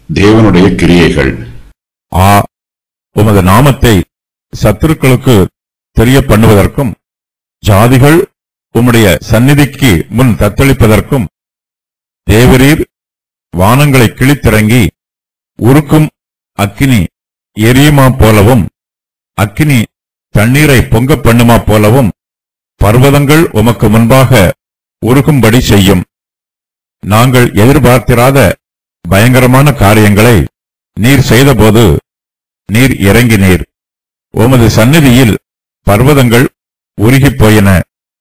தேவனுடைய கிரியைகள் ஆ உமது நாமத்தை சத்துருக்களுக்கு தெரிய பண்ணுவதற்கும் ஜாதிகள் உம்முடைய சந்நிதிக்கு முன் தத்தளிப்பதற்கும் தேவரீர் வானங்களை கிழித்திறங்கி உருக்கும் அக்கினி எரியுமா போலவும் அக்கினி தண்ணீரை பொங்கப் பண்ணுமா போலவும் பர்வதங்கள் உமக்கு முன்பாக உருகும்படி செய்யும் நாங்கள் எதிர்பார்த்திராத பயங்கரமான காரியங்களை நீர் செய்தபோது நீர் இறங்கினீர் உமது சந்நிதியில் பர்வதங்கள் உருகிப் போயின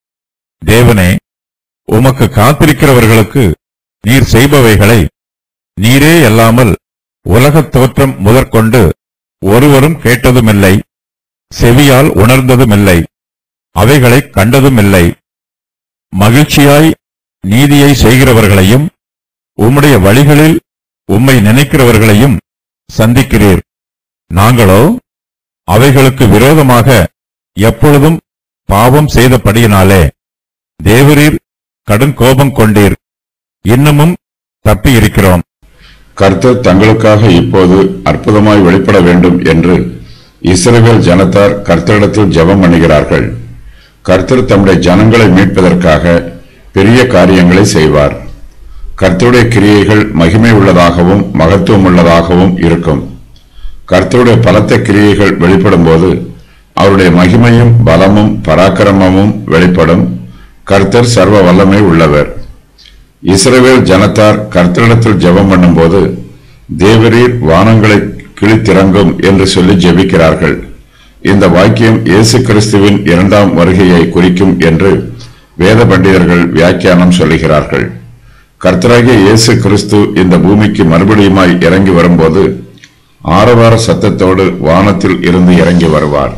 தேவனே உமக்கு காத்திருக்கிறவர்களுக்கு நீர் செய்பவைகளை நீரே அல்லாமல் உலகத் தோற்றம் முதற்கொண்டு ஒருவரும் கேட்டதுமில்லை செவியால் உணர்ந்ததுமில்லை அவைகளை கண்டதுமில்லை மகிழ்ச்சியாய் நீதியை செய்கிறவர்களையும் உம்முடைய வழிகளில் உம்மை நினைக்கிறவர்களையும் சந்திக்கிறீர் நாங்களோ அவைகளுக்கு விரோதமாக எப்பொழுதும் பாவம் செய்தபடியினாலே தேவரீர் கடும் கோபம் கொண்டீர் இன்னமும் தப்பியிருக்கிறோம் கர்த்தர் தங்களுக்காக இப்போது அற்புதமாய் வெளிப்பட வேண்டும் என்று இஸ்ரவேல் ஜனத்தார் கர்த்தரிடத்தில் ஜெபம் பண்ணுகிறார்கள் கர்த்தர் தம்முடைய ஜனங்களை மீட்பதற்காக பெரிய காரியங்களை செய்வார் கர்த்தருடைய கிரியைகள் மகிமை உள்ளதாகவும் மகத்துவம் உள்ளதாகவும் இருக்கும் கர்த்தருடைய பலத்த கிரியைகள் வெளிப்படும் போது அவருடைய மகிமையும் பலமும் பராக்கிரமமும் வெளிப்படும் கர்த்தர் சர்வ வல்லமை உள்ளவர் இஸ்ரவேல் ஜனத்தார் கர்த்தரிடத்தில் ஜெபம் பண்ணும்போது தேவரீர் வானங்களை கிழித்திறங்கும் என்று சொல்லி ஜெபிக்கிறார்கள் இந்த வாக்கியம் இயேசு கிறிஸ்துவின் இரண்டாம் வருகையை குறிக்கும் என்று வேத பண்டிதர்கள் வியாக்கியானம் சொல்லுகிறார்கள் கர்த்தராகிய இயேசு கிறிஸ்து இந்த பூமிக்கு மறுபடியுமாய் இறங்கி வரும்போது ஆரவார சத்தத்தோடு வானத்தில் இருந்து இறங்கி வருவார்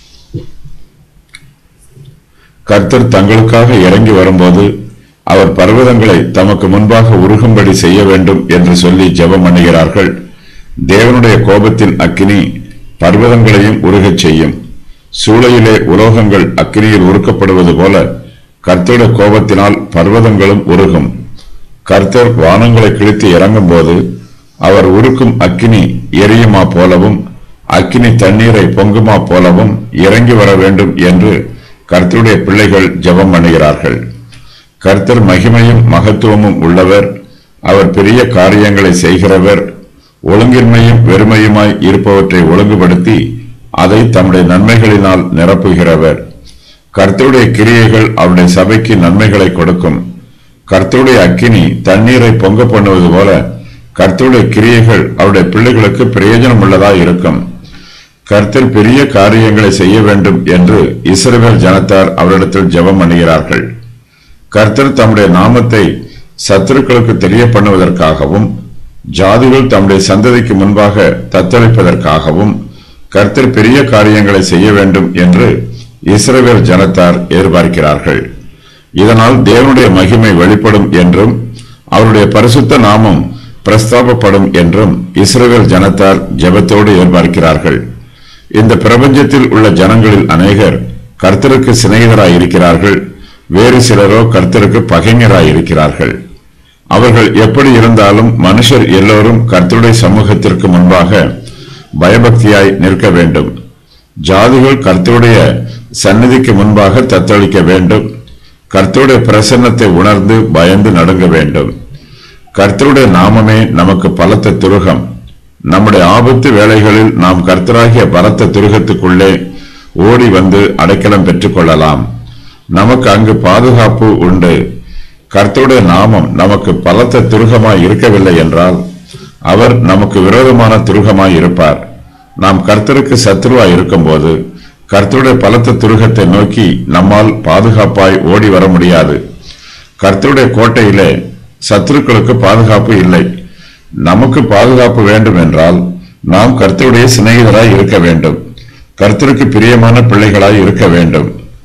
கர்த்தர் தங்களுக்காக இறங்கி வரும்போது அவர் பர்வதங்களை தமக்கு முன்பாக உருகும்படி செய்ய வேண்டும் என்று சொல்லி ஜெபம் பண்ணுகிறார்கள் தேவனுடைய கோபத்தின் அக்கினி பர்வதங்களையும் உருகச் செய்யும் சூளையிலே உலோகங்கள் அக்கினியில் உருக்கப்படுவது போல கர்த்தருடைய கோபத்தினால் பர்வதங்களும் உருகும் கர்த்தர் வானங்களை கிழித்து இறங்கும்போது அவர் உருக்கும் அக்கினி எரியுமா போலவும் அக்கினி தண்ணீரை பொங்குமா போலவும் இறங்கி வர வேண்டும் என்று கர்த்தருடைய பிள்ளைகள் ஜெபம் பண்ணுகிறார்கள் கர்த்தர் மகிமையும் மகத்துவமும் உள்ளவர் அவர் பெரிய காரியங்களை செய்கிறவர் ஒழுங்கின்மையும் வெறுமையுமாய் இருப்பவற்றை ஒழுங்குபடுத்தி அதை தம்முடைய நன்மைகளினால் நிரப்புகிறவர் கர்த்தருடைய கிரியைகள் அவருடைய சபைக்கு நன்மைகளை கொடுக்கும் கர்த்தருடைய அக்கினி தண்ணீரை பொங்க பண்ணுவது போல கர்த்தருடைய கிரியைகள் அவருடைய பிள்ளைகளுக்கு பிரயோஜனம் உள்ளதாய் இருக்கும் கர்த்தர் பெரிய காரியங்களை செய்ய வேண்டும் என்று இஸ்ரவேல் ஜனத்தார் அவரிடத்தில் ஜெபம் பண்ணுகிறார்கள் கர்த்தர் தம்முடைய நாமத்தை சத்துருக்களுக்கு தெரிய பண்ணுவதற்காகவும் ஜாதிகள் தம்முடைய சந்ததிக்கு முன்பாக தத்தளிப்பதற்காகவும் கர்த்தர் பெரிய காரியங்களை செய்ய வேண்டும் என்று இஸ்ரவேல் ஜனத்தார் எதிர்பார்க்கிறார்கள் இதனால் தேவனுடைய மகிமை வெளிப்படும் என்றும் அவருடைய பரிசுத்த நாமம் பிரஸ்தாபப்படும் என்றும் இஸ்ரவேல் ஜனத்தார் ஜெபத்தோடு எதிர்பார்க்கிறார்கள் இந்த பிரபஞ்சத்தில் உள்ள ஜனங்களில் அநேகர் கர்த்தருக்கு சிநேகிதராய் இருக்கிறார்கள் வேறு சிலரோ கர்த்தருக்கு பகைஞராய் இருக்கிறார்கள் அவர்கள் எப்படி இருந்தாலும் மனுஷர் எல்லோரும் கர்த்தருடைய சமூகத்திற்கு முன்பாக பயபக்தியாய் நிற்க வேண்டும் ஜாதிகள் கர்த்தருடைய சந்நிதிக்கு முன்பாக தத்தளிக்க வேண்டும் கர்த்தருடைய பிரசன்னத்தை உணர்ந்து பயந்து நடுங்க வேண்டும் கர்த்தருடைய நாமமே நமக்கு பலத்த துருகம் நம்முடைய ஆபத்து வேளைகளில் நாம் கர்த்தராகிய பலத்த துருகத்துக்குள்ளே ஓடி வந்து அடைக்கலம் பெற்றுக் கொள்ளலாம் நமக்கு அங்கு பாதுகாப்பு உண்டு கர்த்தருடைய நாமம் நமக்கு பலத்த துருகமாய் இருக்கவில்லை என்றால் அவர் நமக்கு விரோதமான துருகமாய் இருப்பார் நாம் கர்த்தருக்கு சத்துருவாய் இருக்கும்போது கர்த்தருடைய பலத்த துருகத்தை நோக்கி நம்மால் பாதுகாப்பாய் ஓடி வர முடியாது கர்த்தருடைய கோட்டையிலே சத்துருக்களுக்கு பாதுகாப்பு இல்லை நமக்கு பாதுகாப்பு வேண்டும் என்றால் நாம் கர்த்தருடைய சிநேகிதராய் இருக்க வேண்டும் கர்த்தருக்கு பிரியமான பிள்ளைகளாய் இருக்க வேண்டும்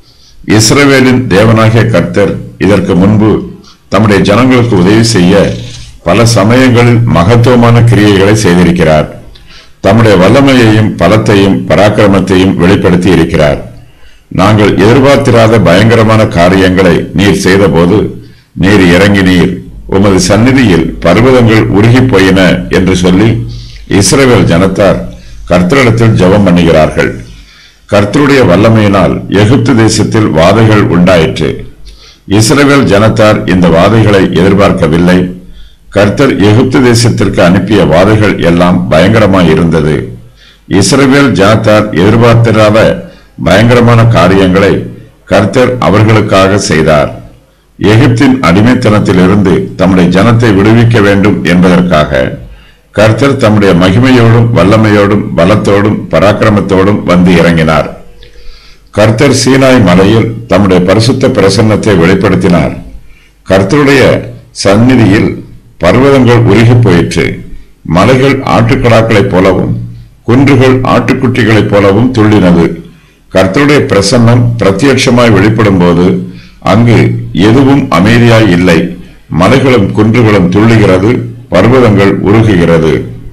இஸ்ரவேலின் தேவனாகிய கர்த்தர் இதற்கு முன்பு தம்முடைய ஜனங்களுக்கு உதவி செய்ய பல சமயங்களில் மகத்துவமான கிரியைகளை செய்திருக்கிறார் தம்முடைய வல்லமையையும் பலத்தையும் பராக்கிரமத்தையும் வெளிப்படுத்தி இருக்கிறார் நாங்கள் எதிர்பார்த்திராத பயங்கரமான காரியங்களை நீர் செய்தபோது நீர் இறங்கினீர் உமது சந்நிதியில் பர்வதங்கள் உருகிப் போயின என்று சொல்லி இஸ்ரவேல் ஜனத்தார் கர்த்தரிடத்தில் ஜெபம் பண்ணுகிறார்கள் கர்த்தருடைய வல்லமையினால் எகிப்து தேசத்தில் வாதைகள் உண்டாயிற்று இஸ்ரவேல் ஜனத்தார் இந்த வாதைகளை எதிர்பார்க்கவில்லை கர்த்தர் எகிப்து தேசத்திற்கு அனுப்பிய வாதைகள் எல்லாம் பயங்கரமாய் இருந்தது இஸ்ரவேல் ஜனத்தார் எதிர்பார்த்திராத பயங்கரமான காரியங்களை கர்த்தர் அவர்களுக்காக செய்தார் எகிப்தின் அடிமைத்தனத்திலிருந்து தம்முடைய ஜனத்தை விடுவிக்க வேண்டும் என்பதற்காக கர்த்தர் தம்முடைய மகிமையோடும் வல்லமையோடும் பலத்தோடும் பராக்கிரமத்தோடும் வந்து இறங்கினார் கர்த்தர் சீனாய் மலையில் தம்முடைய பரிசுத்த பிரசன்னத்தை வெளிப்படுத்தினார் கர்த்தருடைய சந்நிதியில் பர்வதங்கள் உருகிப் போயிற்று மலைகள் ஆட்டுக்கடாக்களைப் போலவும் குன்றுகள் ஆட்டுக்குட்டிகளைப் போலவும் துள்ளினது கர்த்தருடைய பிரசன்னம் பிரத்யட்சமாய் வெளிப்படும் போது அங்கு எதுவும் அமைதியாய் இல்லை மலைகளும் குன்றுகளும் துள்ளுகிறது பர்வதங்கள் உருகுகிறது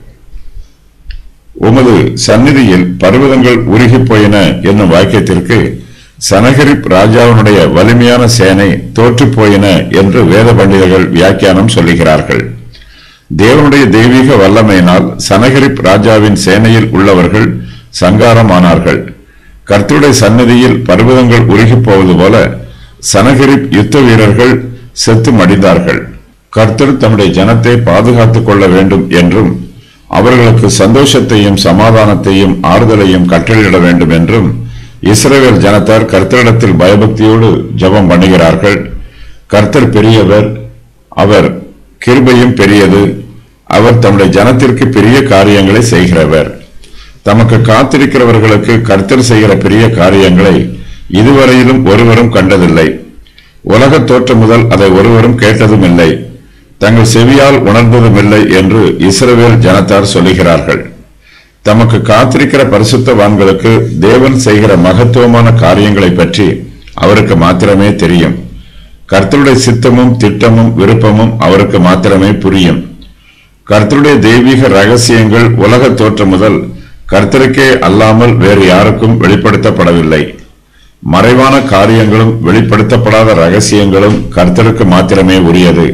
உமது சந்நிதியில் பர்வதங்கள் உருகிப் போயின என்னும் வாக்கியத்திற்கு சனகரிப் ராஜாவினுடைய வலிமையான சேனை தோற்றுப் போயின என்று வேத பண்டிதர்கள் வியாக்கியானம் சொல்லுகிறார்கள் தேவனுடைய தெய்வீக வல்லமையினால் சனகரிப் ராஜாவின் சேனையில் உள்ளவர்கள் சங்காரமானார்கள் கர்த்தருடைய சந்நிதியில் பர்வதங்கள் உருகிப் போவது போல சனகரிப் யுத்த வீரர்கள் செத்து மடிந்தார்கள் கர்த்தர் தம்முடைய ஜனத்தை பாதுகாத்துக் கொள்ள வேண்டும் என்றும் அவர்களுக்கு சந்தோஷத்தையும் சமாதானத்தையும் ஆறுதலையும் கட்டளையிட வேண்டும் என்றும் இஸ்ரவேல் ஜனத்தார் கர்த்தரிடத்தில் பயபக்தியோடு ஜெபம் பண்ணுகிறார்கள் கர்த்தர் பெரியவர் அவர் கிருபையும் பெரியது அவர் தம்முடைய ஜனத்திற்கு பெரிய காரியங்களை செய்கிறவர் தமக்கு காத்திருக்கிறவர்களுக்கு கர்த்தர் செய்கிற பெரிய காரியங்களை இதுவரையிலும் ஒருவரும் கண்டதில்லை உலகத் தோற்றம் முதல் அதை ஒருவரும் கேட்டதும் இல்லை தங்கள் செவியால் உணர்ந்ததும் இல்லை என்று இஸ்ரவேல் ஜனத்தார் சொல்லுகிறார்கள் தமக்கு காத்திருக்கிற பரிசுத்தவான்களுக்கு தேவன் செய்கிற மகத்துவமான காரியங்களை பற்றி அவருக்கு மாத்திரமே தெரியும் கர்த்தருடைய சித்தமும் திட்டமும் விருப்பமும் அவருக்கு மாத்திரமே புரியும் கர்த்தருடைய தெய்வீக ரகசியங்கள் உலக தோற்றம் முதல் கர்த்தருக்கே அல்லாமல் வேறு யாருக்கும் வெளிப்படுத்தப்படவில்லை மறைவான காரியங்களும் வெளிப்படுத்தப்படாத ரகசியங்களும் கர்த்தருக்கு மாத்திரமே உரியது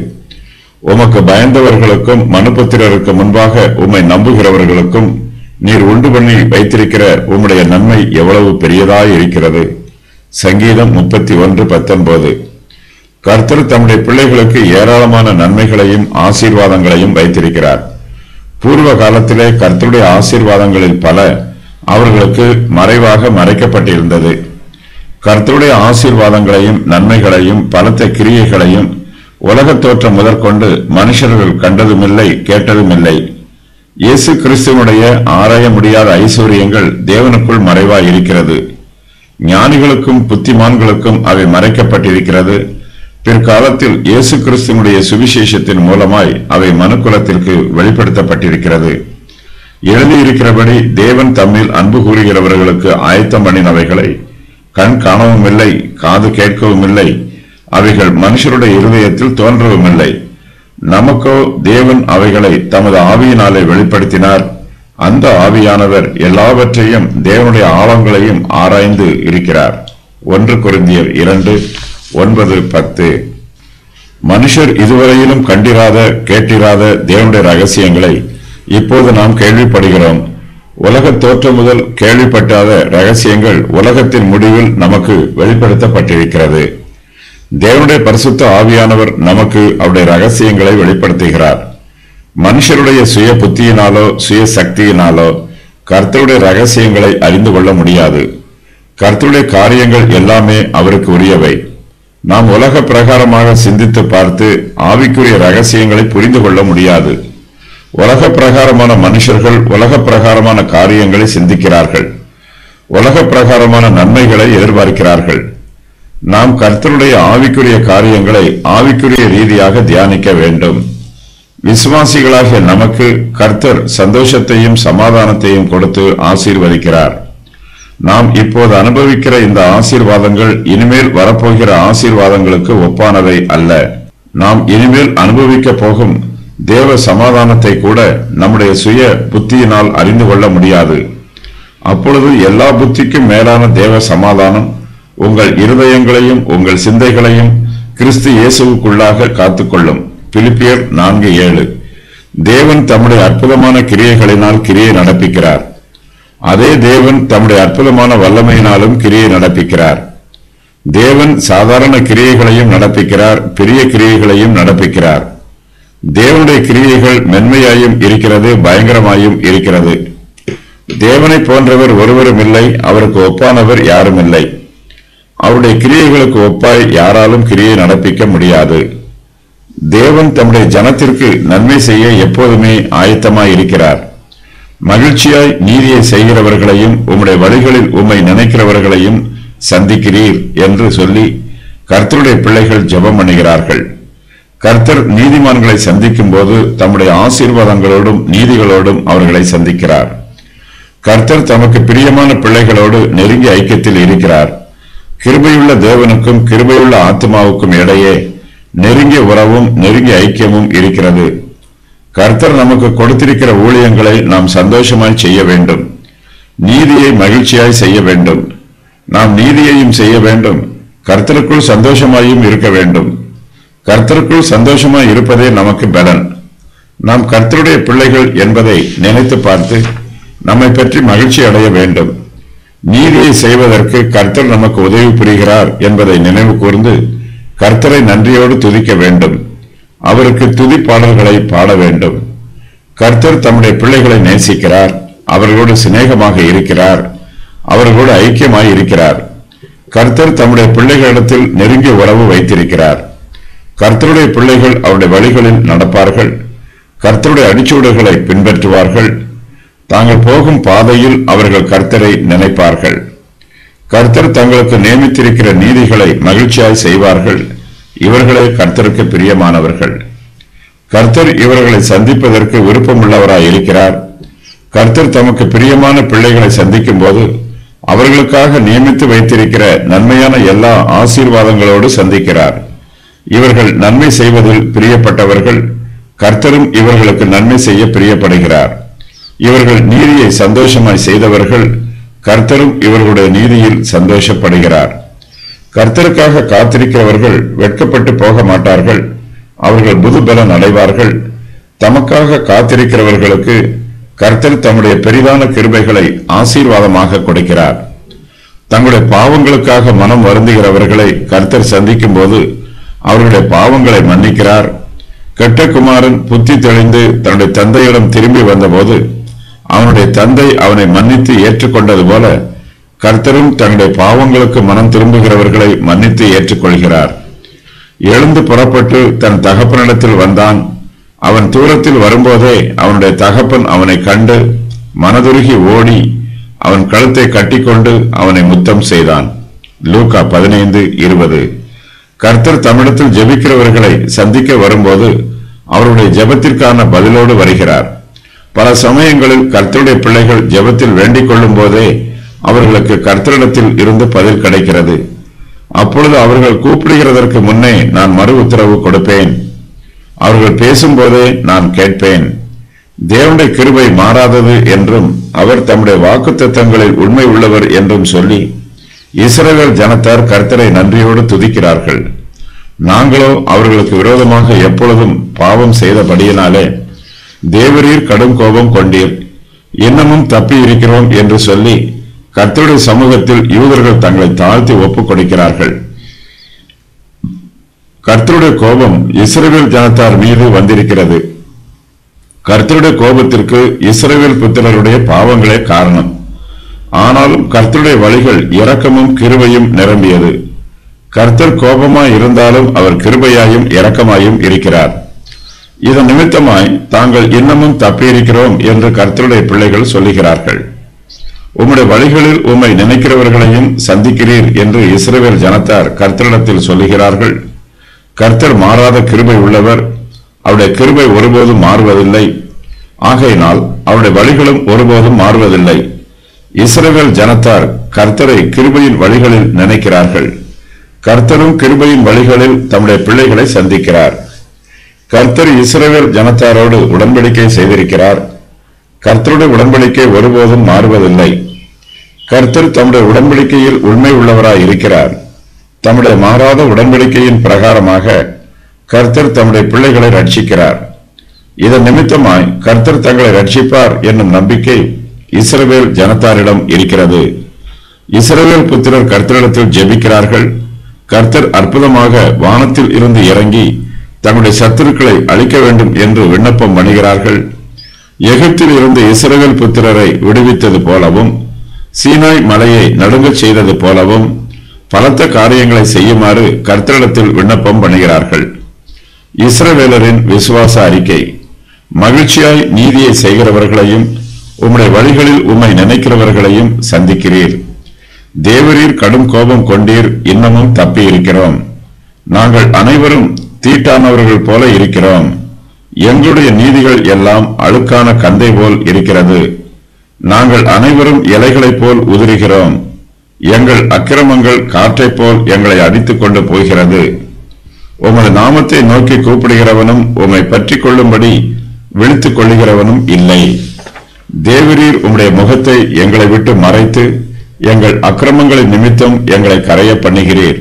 உமக்கு பயந்தவர்களுக்கும் மனுபத்திரருக்கு முன்பாக உம்மை நம்புகிறவர்களுக்கும் நீர் உண்டு பண்ணி வைத்திருக்கிற உம்முடைய நன்மை எவ்வளவு பெரியதாய் இருக்கிறது சங்கீதம் முப்பத்தி ஒன்று பத்தொன்பது கர்த்தர் தம்முடைய பிள்ளைகளுக்கு ஏராளமான நன்மைகளையும் ஆசீர்வாதங்களையும் வைத்திருக்கிறார் பூர்வ காலத்திலே கர்த்தருடைய ஆசீர்வாதங்களில் பல அவர்களுக்கு மறைவாக மறைக்கப்பட்டிருந்தது கர்த்தருடைய ஆசீர்வாதங்களையும் நன்மைகளையும் பலத்த கிரியைகளையும் உலகத் தோற்றம் முதற்கொண்டு மனுஷர்கள் கண்டதுமில்லை கேட்டதுமில்லை இயேசு கிறிஸ்துவனுடைய ஆராய முடியாத ஐஸ்வர்யங்கள் தேவனுக்குள் மறைவாய் இருக்கிறது ஞானிகளுக்கும் புத்திமான்களுக்கும் அவை மறைக்கப்பட்டிருக்கிறது பிற்காலத்தில் இயேசு கிறிஸ்துவனுடைய சுவிசேஷத்தின் மூலமாய் அவை மனுக்குலத்திற்கு வெளிப்படுத்தப்பட்டிருக்கிறது எழுதியிருக்கிறபடி தேவன் தம்மில் அன்பு கூறுகிறவர்களுக்கு ஆயத்தம் பண்ணினவைகளை கண் காணவும் இல்லை காது கேட்கவும் இல்லை அவைகள் மனுஷருடைய இருதயத்தில் தோன்றவும் இல்லை நமக்கோ தேவன் அவைகளை தமது ஆவியினாலே வெளிப்படுத்தினார் அந்த ஆவியானவர் எல்லாவற்றையும் தேவனுடைய ஆழங்களையும் ஆராய்ந்து இருக்கிறார் ஒன்று குருந்தியர் இரண்டு ஒன்பது பத்து மனுஷர் இதுவரையிலும் கண்டிராத கேட்டிராத தேவனுடைய ரகசியங்களை இப்போது நாம் கேள்விப்படுகிறோம் உலகத் தோற்றம் முதல் கேள்விப்பட்டாத ரகசியங்கள் உலகத்தின் முடிவில் நமக்கு வெளிப்படுத்தப்பட்டிருக்கிறது தேவனுடைய பரிசுத்த ஆவியானவர் நமக்கு அவருடைய ரகசியங்களை வெளிப்படுத்துகிறார் மனுஷருடைய சுய புத்தியினாலோ சுய சக்தியினாலோ கர்த்தருடைய ரகசியங்களை அறிந்து கொள்ள முடியாது கர்த்தருடைய காரியங்கள் எல்லாமே அவருக்கு உரியவை நாம் உலக பிரகாரமாக சிந்தித்து பார்த்து ஆவிக்குரிய ரகசியங்களை புரிந்து கொள்ள முடியாது உலக பிரகாரமான மனுஷர்கள் உலக பிரகாரமான காரியங்களை சிந்திக்கிறார்கள் உலக பிரகாரமான நன்மைகளை எதிர்பார்க்கிறார்கள் நாம் கர்த்தருடைய ஆவிக்குரிய காரியங்களை ஆவிக்குரிய ரீதியாக தியானிக்க வேண்டும் விசுவாசிகளாகிய நமக்கு கர்த்தர் சந்தோஷத்தையும் சமாதானத்தையும் கொடுத்து ஆசீர்வதிக்கிறார் நாம் இப்போது அனுபவிக்கிற இந்த ஆசீர்வாதங்கள் இனிமேல் வரப்போகிற ஆசீர்வாதங்களுக்கு ஒப்பானவை அல்ல நாம் இனிமேல் அனுபவிக்க போகும் தேவ சமாதானத்தை கூட நம்முடைய சுய புத்தியினால் அறிந்து கொள்ள முடியாது அப்பொழுது எல்லா புத்திக்கும் மேலான தேவ சமாதானம் உங்கள் இருதயங்களையும் உங்கள் சிந்தைகளையும் கிறிஸ்து இயேசுவுக்குள்ளாக காத்துக்கொள்ளும் பிலிப்பியர் நான்கு ஏழு தேவன் தம்முடைய அற்புதமான கிரியைகளினால் கிரியை நடப்பிக்கிறார் அதே தேவன் தம்முடைய அற்புதமான வல்லமையினாலும் கிரியை நடப்பிக்கிறார் தேவன் சாதாரண கிரியைகளையும் நடப்பிக்கிறார் பெரிய கிரியைகளையும் நடப்பிக்கிறார் தேவனுடைய கிரியைகள் மென்மையாயும் இருக்கிறது பயங்கரமாயும் இருக்கிறது தேவனை போன்றவர் ஒருவரும் இல்லை அவருக்கு ஒப்பானவர் யாரும் இல்லை அவருடைய கிரியைகளுக்கு ஒப்பாய் யாராலும் கிரியை நடப்பிக்க முடியாது தேவன் தம்முடைய ஜனத்திற்கு நன்மை செய்ய எப்போதுமே ஆயத்தமாய் இருக்கிறார் மகிழ்ச்சியாய் நீதியை செய்கிறவர்களையும் உம்முடைய வழிகளில் உம்மை நினைக்கிறவர்களையும் சந்திக்கிறீர் என்று சொல்லி கர்த்தருடைய பிள்ளைகள் ஜெபம் பண்ணுகிறார்கள் கர்த்தர் நீதிமான்களை சந்திக்கும் போது தம்முடைய ஆசீர்வாதங்களோடும் நீதிகளோடும் அவர்களை சந்திக்கிறார் கர்த்தர் தமக்கு பிரியமான பிள்ளைகளோடு நெருங்கிய ஐக்கியத்தில் இருக்கிறார் கிருபையுள்ள தேவனுக்கும் கிருபையுள்ள ஆத்மாவுக்கும் இடையே நெருங்கிய உறவும் நெருங்கிய ஐக்கியமும் இருக்கிறது கர்த்தர் நமக்கு கொடுத்திருக்கிற ஊழியங்களை நாம் சந்தோஷமாய் செய்ய வேண்டும் நீதியை மகிழ்ச்சியாய் செய்ய வேண்டும் நாம் நீதியையும் செய்ய வேண்டும் கர்த்தருக்குள் சந்தோஷமாயும் இருக்க வேண்டும் கர்த்தருக்குள் சந்தோஷமாய் இருப்பதே நமக்கு பலன் நாம் கர்த்தருடைய பிள்ளைகள் என்பதை நினைத்து பார்த்து நம்மை பற்றி மகிழ்ச்சி அடைய வேண்டும் நீதியை செய்வதற்கு கர்த்தர் நமக்கு உதவி புரிகிறார் என்பதை நினைவு கூர்ந்து கர்த்தரை நன்றியோடு துதிக்க வேண்டும் அவருக்கு துதி பாடல்களை பாட வேண்டும் கர்த்தர் தம்முடைய பிள்ளைகளை நேசிக்கிறார் அவர்களோடு சிநேகமாக இருக்கிறார் அவர்களோடு ஐக்கியமாய் இருக்கிறார் கர்த்தர் தம்முடைய பிள்ளைகளிடத்தில் நெருங்கிய உறவு வைத்திருக்கிறார் கர்த்தருடைய பிள்ளைகள் அவருடைய வழிகளில் நடப்பார்கள் கர்த்தருடைய அடிச்சுவடுகளை பின்பற்றுவார்கள் தாங்கள் போகும் பாதையில் அவர்கள் கர்த்தரை நினைப்பார்கள் கர்த்தர் தங்களுக்கு நியமித்திருக்கிற நீதிகளை மகிழ்ச்சியாய் செய்வார்கள் இவர்களே கர்த்தருக்கு பிரியமானவர்கள் கர்த்தர் இவர்களை சந்திப்பதற்கு விருப்பமுள்ளவராய் இருக்கிறார் கர்த்தர் தமக்கு பிரியமான பிள்ளைகளை சந்திக்கும் போது அவர்களுக்காக நியமித்து வைத்திருக்கிற நன்மையான எல்லா ஆசீர்வாதங்களோடு சந்திக்கிறார் இவர்கள் நன்மை செய்வதில் பிரியப்பட்டவர்கள் கர்த்தரும் இவர்களுக்கு நன்மை செய்ய பிரியப்படுகிறார் இவர்கள் நீதியை சந்தோஷமாய் செய்தவர்கள் கர்த்தரும் இவர்களுடைய நீதியில் சந்தோஷப்படுகிறார் கர்த்தருக்காக காத்திருக்கிறவர்கள் வெட்கப்பட்டு போக மாட்டார்கள் அவர்கள் புதுபலன் அடைவார்கள் தமக்காக காத்திருக்கிறவர்களுக்கு கர்த்தர் தம்முடைய பெரிதான கிருபைகளை ஆசீர்வாதமாக கொடுக்கிறார் தங்களுடைய பாவங்களுக்காக மனம் வருந்துகிறவர்களை கர்த்தர் சந்திக்கும் போது அவர்களுடைய பாவங்களை மன்னிக்கிறார் கெட்ட குமாரன் புத்தி தெளிந்து தன்னுடைய தந்தையிடம் திரும்பி வந்தபோது அவனுடைய தந்தை அவனை மன்னித்து ஏற்றுக்கொண்டது போல கர்த்தரும் தன்னுடைய பாவங்களுக்கு மனம் திரும்புகிறவர்களை மன்னித்து ஏற்றுக்கொள்கிறார் எழுந்து புறப்பட்டு தன் தகப்பனிடத்தில் வந்தான் அவன் தூரத்தில் வரும்போதே அவனுடைய தகப்பன் அவனை கண்டு மனதுருகி ஓடி அவன் கழுத்தை கட்டிக்கொண்டு அவனை முத்தம் செய்தான் லூக்கா பதினைந்து இருபது கர்த்தர் தமிழத்தில் ஜெபிக்கிறவர்களை சந்திக்க வரும்போது அவருடைய ஜெபத்திற்கான பதிலோடு வருகிறார் பல சமயங்களில் கர்த்தருடைய பிள்ளைகள் ஜெபத்தில் வேண்டிக் கொள்ளும் போதே அவர்களுக்கு கர்த்தரிடத்தில் இருந்து பதில் கிடைக்கிறது அப்பொழுது அவர்கள் கூப்பிடுகிறதற்கு முன்னே நான் மறு உத்தரவு கொடுப்பேன் அவர்கள் பேசும்போதே நான் கேட்பேன் தேவனுடைய கிருபை மாறாதது என்றும் அவர் தம்முடைய வாக்குத்தத்தங்களில் உண்மை உள்ளவர் என்றும் சொல்லி இஸ்ரவேல் ஜனத்தார் கர்த்தரை நன்றியோடு துதிக்கிறார்கள் நாங்களோ அவர்களுக்கு விரோதமாக எப்பொழுதும் பாவம் செய்தபடியினாலே தேவரீர் கடும் கோபம் கொண்டீர் இன்னமும் தப்பி இருக்கிறோம் என்று சொல்லி கர்த்தருடைய சமூகத்தில் யூதர்கள் தங்களை தாழ்த்தி ஒப்புக் கொடுக்கிறார்கள் கர்த்தருடைய கோபம் இஸ்ரவேல் ஜனத்தார் மீது வந்திருக்கிறது கர்த்தருடைய கோபத்திற்கு இஸ்ரவேல் புத்திரருடைய பாவங்களே காரணம் ஆனாலும் கர்த்தருடைய வழிகள் இரக்கமும் கிருபையும் நிரம்பியது கர்த்தர் கோபமாய் இருந்தாலும் அவர் கிருபையாயும் இரக்கமாயும் இருக்கிறார் இதன் நிமித்தமாய் தாங்கள் இன்னமும் தப்பியிருக்கிறோம் என்று கர்த்தருடைய பிள்ளைகள் சொல்லுகிறார்கள் உம்முடைய வழிகளில் உம்மை நினைக்கிறவர்களையும் சந்திக்கிறீர் என்று இஸ்ரவேல் ஜனத்தார் கர்த்தரிடத்தில் சொல்லுகிறார்கள் கர்த்தர் மாறாத கிருபை உள்ளவர் அவருடைய கிருபை ஒருபோதும் மாறுவதில்லை ஆகையினால் அவருடைய வழிகளும் ஒருபோதும் மாறுவதில்லை இஸ்ரவேல் ஜனத்தார் கர்த்தரை கிருபையின் வழிகளில் நினைக்கிறார்கள் கர்த்தரும் கிருபையின் வழிகளில் தம்முடைய பிள்ளைகளை சந்திக்கிறார் கர்த்தர் இஸ்ரவேல் ஜனத்தாரோடு உடன்படிக்கை செய்திருக்கிறார் கர்த்தருடைய உடன்படிக்கை ஒருபோதும் மாறுவதில்லை கர்த்தர் தம்முடைய உடன்படிக்கையில் உண்மை உள்ளவராய் இருக்கிறார் தம்முடைய மாறாத உடன்படிக்கையின் பிரகாரமாக கர்த்தர் தம்முடைய பிள்ளைகளை ரட்சிக்கிறார் இதன் நிமித்தமாய் கர்த்தர் தங்களை ரட்சிப்பார் என்னும் நம்பிக்கை இஸ்ரவேல் ஜனத்தாரிடம் இருக்கிறது இஸ்ரவேல் புத்திரர் கர்த்தரிடத்தில் ஜெபிக்கிறார்கள் கர்த்தர் அற்புதமாக வானத்தில் இருந்து இறங்கி தங்களுடைய சத்துருக்களை அழிக்க வேண்டும் என்று விண்ணப்பம் பண்ணுகிறார்கள் எகிப்தில் இருந்து இஸ்ரவேல் புத்திரரை விடுவித்தது போலவும் சீனாய் மலையை நடுங்கச் செய்தது போலவும் பலத்த காரியங்களை செய்யுமாறு கர்த்தரிடத்தில் விண்ணப்பம் பண்ணுகிறார்கள் இஸ்ரவேலரின் விசுவாச அறிக்கை மகிழ்ச்சியாய் நீதியை செய்கிறவர்களையும் உம்முடைய வழிகளில் உம்மை நினைக்கிறவர்களையும் சந்திக்கிறீர் தேவரீர் கடும் கோபம் கொண்டீர் இன்னமும் தப்பி இருக்கிறோம் நாங்கள் அனைவரும் தீட்டானவர்கள் போல இருக்கிறோம் எங்களுடைய நீதிகள் எல்லாம் அழுக்கான கந்தை போல் இருக்கிறது நாங்கள் அனைவரும் இலைகளைப் போல் உதிருகிறோம் எங்கள் அக்கிரமங்கள் காற்றைப் போல் எங்களை அடித்துக் கொண்டு போகிறது உமது நாமத்தை நோக்கி கூப்பிடுகிறவனும் உம்மை பற்றிக் கொள்ளும்படி விழித்துக் கொள்ளுகிறவனும் இல்லை தேவரீர் உம்முடைய முகத்தை எங்களை விட்டு மறைத்து எங்கள் அக்கிரமங்களின் நிமித்தம் எங்களை கரைய பண்ணுகிறீர்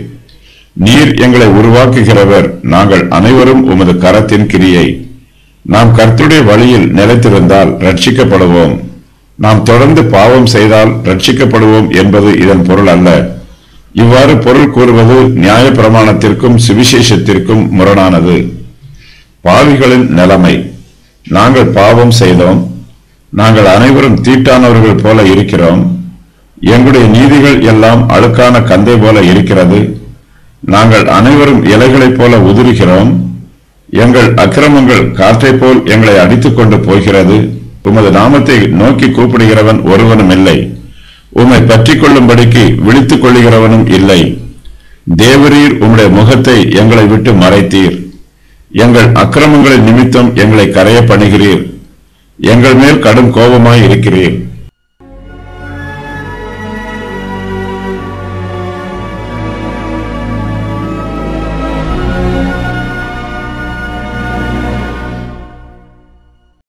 நீர் எங்களை உருவாக்குகிறவர் நாங்கள் அனைவரும் உமது கரத்தின் கிரியை நாம் கர்த்தருடைய வழியில் நிலைத்திருந்தால் ரட்சிக்கப்படுவோம் நாம் தொடர்ந்து பாவம் செய்தால் ரட்சிக்கப்படுவோம் என்பது இதன் பொருள் அல்ல இவ்வாறு பொருள் கூறுவது நியாய பிரமாணத்திற்கும் சுவிசேஷத்திற்கும் முரணானது பாவிகளின் நிலைமை நாங்கள் பாவம் செய்தோம் நாங்கள் அனைவரும் தீட்டானவர்கள் போல இருக்கிறோம் எங்களுடைய நீதிகள் எல்லாம் அழுக்கான கந்தை போல இருக்கிறது நாங்கள் அனைவரும் இலைகளைப் போல உதிருகிறோம் எங்கள் அக்கிரமங்கள் காற்றைப் போல் எங்களை அடித்துக் கொண்டு போகிறது உமது நாமத்தை நோக்கி கூப்பிடுகிறவன் ஒருவனும் இல்லை உம்மை பற்றிக் கொள்ளும்படிக்கு விழித்துக் கொள்ளுகிறவனும் இல்லை தேவரீர் உம்முடைய முகத்தை எங்களை விட்டு மறைத்தீர் எங்கள் அக்கிரமங்களின் நிமித்தம் எங்களை கரைய பண்ணுகிறீர் எங்கள் மேல் கடும் கோபமாய் இருக்கிறீர்